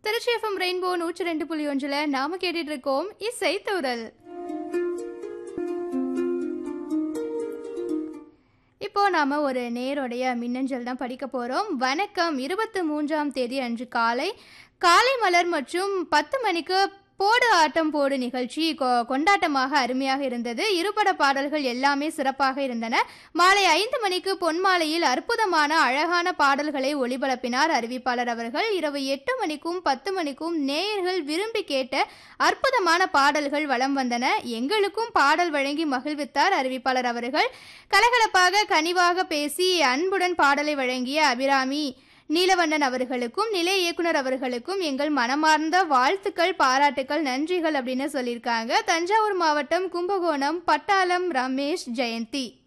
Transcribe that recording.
Trichy FM rainbow நூற்றி ரெண்டு புள்ளி ஒன்றில் நாம கேட்டுட்டு இருக்கோம் இசை தூரல் இப்போ நாம ஒரு நேருடைய மின்னஞ்சல் தான் படிக்க போறோம் வணக்கம் இருபத்தி மூன்றாம் தேதி அன்று காலை காலை மலர் மற்றும் பத்து மணிக்கு போடு ஆட்டம் போடு நிகழ்ச்சி கொ- கொண்டாட்டமாக அருமையாக இருந்தது இருபட பாடல்கள் எல்லாமே சிறப்பாக இருந்தன மாலை ஐந்து மணிக்கு பொன்மாலையில் அற்புதமான அழகான பாடல்களை ஒளிபரப்பினார் அறிவிப்பாளர் அவர்கள் இரவு எட்டு மணிக்கும் பத்து மணிக்கும் நேயர்கள் விரும்பி கேட்ட அற்புதமான பாடல்கள் வலம் வந்தன எங்களுக்கும் பாடல் வழங்கி மகிழ்வித்தார் அறிவிப்பாளர் அவர்கள் கலகலப்பாக கனிவாக பேசி அன்புடன் பாடலை வழங்கிய அபிராமி நீலவண்ணன் அவர்களுக்கும் நிலைய இயக்குனர் அவர்களுக்கும் எங்கள் மனமார்ந்த வாழ்த்துக்கள் பாராட்டுக்கள் நன்றிகள் அப்படின்னு சொல்லியிருக்காங்க தஞ்சாவூர் மாவட்டம் கும்பகோணம் பட்டாளம் ரமேஷ் ஜெயந்தி